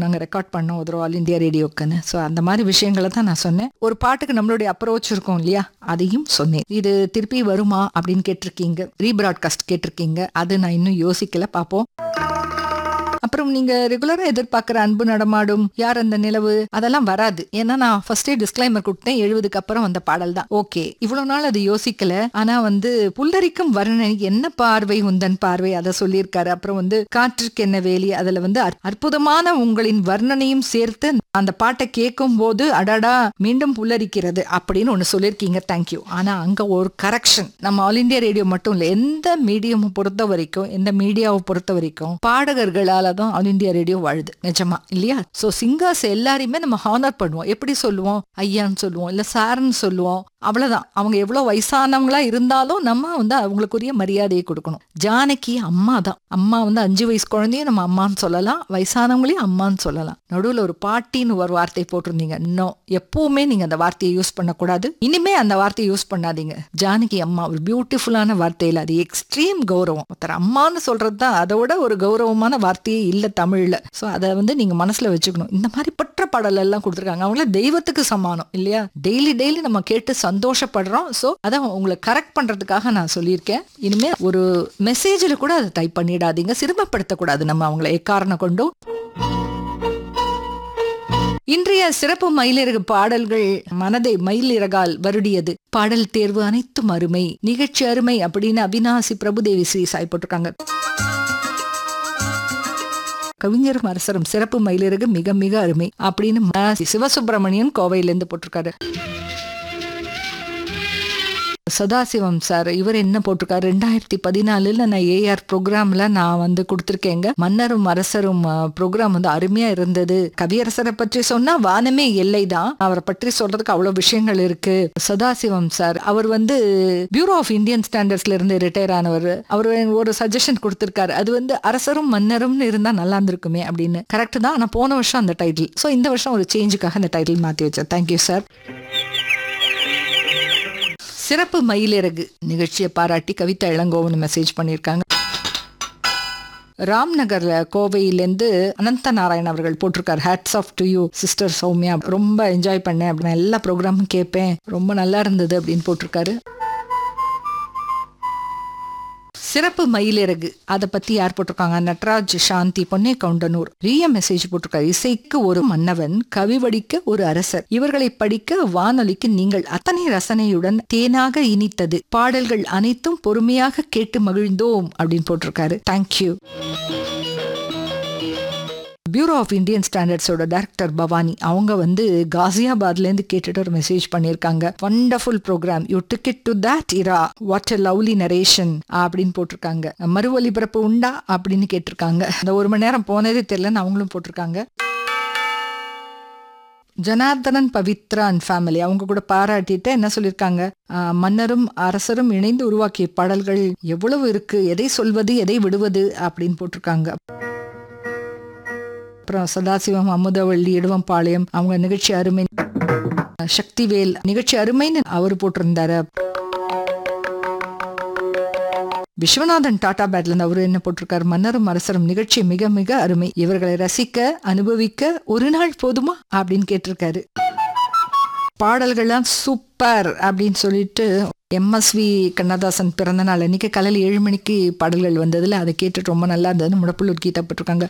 நாங்கள் ரெக்கார்ட் பண்ணோம் ஒரு ஆல் இந்தியா ரேடியோக்குன்னு ஸோ அந்த மாதிரி விஷயங்களை தான் நான் சொன்னேன் ஒரு பாட்டுக்கு நம்மளுடைய அப்ரோச் இருக்கும் இல்லையா அதையும் சொன்னேன் இது திருப்பி வருமா அப்படின்னு கேட்டிருக்கீங்க ரீபிராட்காஸ்ட் கேட்டிருக்கீங்க அது நான் இன்னும் யோசிக்கல பார்ப்போம் அப்புறம் நீங்க ரெகுலரா எதிர்பார்க்கிற அன்பு நடமாடும் யார் அந்த நிலவு அதெல்லாம் வராது ஏன்னா நான் ஃபர்ஸ்டே டிஸ்கிளைமர் கொடுத்தேன் எழுபதுக்கு அப்புறம் வந்த பாடல் தான் ஓகே இவ்வளவு நாள் அது யோசிக்கல ஆனா வந்து புல்லரிக்கும் வர்ணனை என்ன பார்வை உந்தன் பார்வை அதை சொல்லியிருக்காரு அப்புறம் வந்து காற்றுக்கு என்ன வேலி அதுல வந்து அற்- அற்புதமான உங்களின் வர்ணனையும் சேர்த்து அந்த பாட்டை கேட்கும் போது அடடா மீண்டும் புல்லரிக்கிறது அப்படின்னு ஒண்ணு சொல்லியிருக்கீங்க தேங்க்யூ ஆனா அங்க ஒரு கரெக்ஷன் நம்ம ஆல் இந்தியா ரேடியோ மட்டும் இல்ல எந்த மீடியம் பொறுத்த வரைக்கும் எந்த மீடியாவை பொறுத்த வரைக்கும் பாடகர்களால தான் ஆல் இந்தியா ரேடியோ வாழுது நிஜமா இல்லையா சோ சிங்கர்ஸ் எல்லாரையுமே நம்ம ஹானர் பண்ணுவோம் எப்படி சொல்லுவோம் ஐயான்னு சொல்லுவோம் இல்ல சார்ன்னு சொல்லுவோம் அவ்வளவுதான் அவங்க எவ்வளவு வயசானவங்களா இருந்தாலும் நம்ம வந்து அவங்களுக்குரிய மரியாதையை கொடுக்கணும் ஜானகி அம்மா தான் அம்மா வந்து அஞ்சு வயசு குழந்தையும் நம்ம அம்மான்னு சொல்லலாம் வயசானவங்களையும் அம்மான்னு சொல்லலாம் நடுவுல ஒரு பாட்டின்னு ஒரு வார்த்தை போட்டிருந்தீங்க இன்னும் எப்பவுமே நீங்க அந்த வார்த்தையை யூஸ் பண்ணக்கூடாது இனிமே அந்த வார்த்தையை யூஸ் பண்ணாதீங்க ஜானகி அம்மா ஒரு பியூட்டிஃபுல்லான வார்த்தையில அது எக்ஸ்ட்ரீம் கௌரவம் ஒருத்தர் அம்மான்னு சொல்றது தான் அதோட ஒரு கௌரவமான வார்த்தையே இல்ல தமிழ்ல சோ அதை வந்து நீங்க மனசுல வச்சுக்கணும் இந்த மாதிரி பற்ற பாடல் எல்லாம் கொடுத்துருக்காங்க அவங்கள தெய்வத்துக்கு சமானம் இல்லையா டெய்லி டெய்லி நம்ம கேட்டு சந்தோஷப்படுறோம் சோ அதை உங்களை கரெக்ட் பண்றதுக்காக நான் சொல்லியிருக்கேன் இனிமே ஒரு மெசேஜில் கூட அதை டைப் பண்ணிடாதீங்க சிரமப்படுத்தக்கூடாது நம்ம அவங்கள எக்காரணம் கொண்டும் இன்றைய சிறப்பு மயிலிறகு பாடல்கள் மனதை மயிலிறகால் வருடியது பாடல் தேர்வு அனைத்தும் அருமை நிகழ்ச்சி அருமை அப்படின்னு அவினாசி பிரபுதேவி ஸ்ரீ சாய் போட்டிருக்காங்க கவிஞரும் அரசரும் சிறப்பு மயிலிறகு மிக மிக அருமை அப்படின்னு ம. சிவசுப்பிரமணியன் கோவையிலேருந்து போட்டிருக்காரு சதாசிவம் சார் இவர் என்ன போட்டிருக்காரு ரெண்டாயிரத்தி பதினாலுல நான் ஏஆர் ப்ரோக்ராம்ல நான் வந்து கொடுத்துருக்கேங்க மன்னரும் அரசரும் ப்ரோக்ராம் வந்து அருமையா இருந்தது கவியரசரை பற்றி சொன்னா வானமே எல்லை தான் அவரை பற்றி சொல்றதுக்கு அவ்வளவு விஷயங்கள் இருக்கு சதாசிவம் சார் அவர் வந்து பியூரோ ஆஃப் இந்தியன் ஸ்டாண்டர்ட்ஸ்ல இருந்து ரிட்டையர் ஆனவர் அவர் ஒரு சஜஷன் கொடுத்திருக்காரு அது வந்து அரசரும் மன்னரும்னு இருந்தா நல்லா இருந்திருக்குமே அப்படின்னு கரெக்ட் தான் ஆனா போன வருஷம் அந்த டைட்டில் சோ இந்த வருஷம் ஒரு சேஞ்சுக்காக அந்த டைட்டில் மாத்தி வச்சேன் தேங்க்யூ சார் சிறப்பு மயிலிறகு நிகழ்ச்சியை பாராட்டி கவிதா இளங்கோவன் மெசேஜ் பண்ணியிருக்காங்க ராம்நகர்ல கோவையிலேருந்து அனந்த நாராயண் அவர்கள் போட்டிருக்காரு hats off to you sister Soumya ரொம்ப என்ஜாய் பண்ணேன் அப்படின்னு எல்லா ப்ரோக்ராமும் கேட்பேன் ரொம்ப நல்லா இருந்தது அப்படின்னு போட்டிருக்காரு சிறப்பு மயிலிறகு அதை பத்தி யார் போட்டிருக்காங்க நட்ராஜ் சாந்தி பொன்னே கவுண்டனூர் ரிய மெசேஜ் போட்டிருக்காரு இசைக்கு ஒரு மன்னவன் கவிவடிக்க ஒரு அரசர் இவர்களை படிக்க வானொலிக்கு நீங்கள் அத்தனை ரசனையுடன் தேனாக இனித்தது பாடல்கள் அனைத்தும் பொறுமையாக கேட்டு மகிழ்ந்தோம் அப்படின்னு போட்டிருக்காரு தேங்க்யூ பியூரோ ஆஃப் இந்தியன் ஸ்டாண்டர்ட்ஸோட டைரக்டர் பவானி அவங்க வந்து காசியாபாத்லேருந்து கேட்டுட்டு ஒரு மெசேஜ் பண்ணியிருக்காங்க wonderful programme you took it to that era what a lovely narration அப்படின்னு போட்டிருக்காங்க மறு ஒலிபரப்பு உண்டா அப்படின்னு கேட்டிருக்காங்க அந்த ஒரு மணி நேரம் போனதே தெரியலன்னு அவங்களும் போட்டிருக்காங்க ஜனார்தனன் பவித்ரா அண்ட் ஃபேமிலி அவங்க கூட பாராட்டிட்டு என்ன சொல்லியிருக்காங்க ஆஹ், மன்னரும் அரசரும் இணைந்து உருவாக்கிய பாடல்கள் எவ்வளவு இருக்கு எதை சொல்வது எதை விடுவது அப்படின்னு போட்டிருக்காங்க அப்புறம் சதாசிவம் அமுதவள்ளி இடுவம்பாளையம் அவங்க நிகழ்ச்சி அருமை சக்திவேல் நிகழ்ச்சி அருமைன்னு அவர் போட்டிருந்தாரு விஸ்வநாதன் டாடா பேட்ல இருந்து அவரு என்ன போட்டிருக்காரு மன்னரும் அரசரும் நிகழ்ச்சி மிக மிக அருமை இவர்களை ரசிக்க அனுபவிக்க ஒரு நாள் போதுமா அப்படின்னு கேட்டிருக்காரு பாடல்கள்லாம் சூப்பர் அப்படின்னு சொல்லிட்டு எம்எஸ்வி கண்ணதாசன் பிறந்த நாள் அன்னைக்கு காலையில் ஏழு மணிக்கு பாடல்கள் வந்ததுல அதை கேட்டுட்டு ரொம்ப நல்லா இருந்ததுன்னு முடப்புள்ளூர் கீதா போட்டிருக்காங்க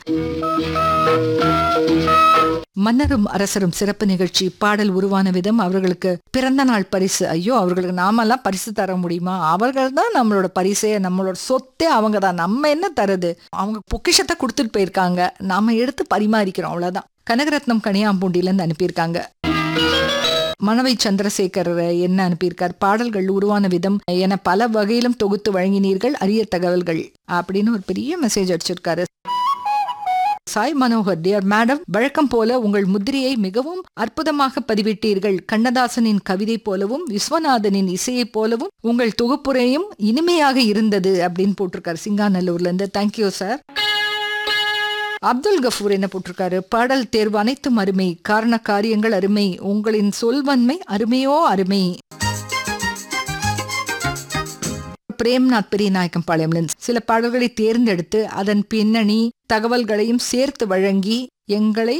மன்னரும் அரசரும் சிறப்பு நிகழ்ச்சி பாடல் உருவான விதம் அவர்களுக்கு பிறந்த நாள் பரிசு ஐயோ அவர்களுக்கு நாமெல்லாம் பரிசு தர முடியுமா அவர்கள் தான் நம்மளோட பரிசே நம்மளோட சொத்தே அவங்க தான் நம்ம என்ன தருது அவங்க பொக்கிஷத்தை கொடுத்துட்டு போயிருக்காங்க நாம எடுத்து பரிமாறிக்கிறோம் அவ்வளவுதான் கனகரத்னம் கனியாம்பூண்டியிலேருந்து அனுப்பியிருக்காங்க மணவை சந்திரசேகர் என்ன அனுப்பியிருக்கார் பாடல்கள் உருவான விதம் என பல வகையிலும் தொகுத்து வழங்கினீர்கள் அரிய தகவல்கள் அப்படின்னு ஒரு பெரிய மெசேஜ் அடிச்சிருக்காரு சாய் மனோகர் டியர் மேடம் வழக்கம் போல உங்கள் முத்திரையை மிகவும் அற்புதமாக பதிவிட்டீர்கள் கண்ணதாசனின் கவிதை போலவும் விஸ்வநாதனின் இசையைப் போலவும் உங்கள் தொகுப்புரையும் இனிமையாக இருந்தது அப்படின்னு போட்டிருக்காரு சிங்காநல்லூர்ல இருந்து தேங்க்யூ சார் அப்துல் கஃபூர் என்ன போட்டிருக்காரு பாடல் தேர்வு அனைத்தும் அருமை காரண காரியங்கள் அருமை உங்களின் சொல்வன்மை அருமையோ அருமை பிரேம்நாத் பெரியநாயக்கம் பாளையம்ல சில பாடல்களை தேர்ந்தெடுத்து அதன் பின்னணி தகவல்களையும் சேர்த்து வழங்கி எங்களை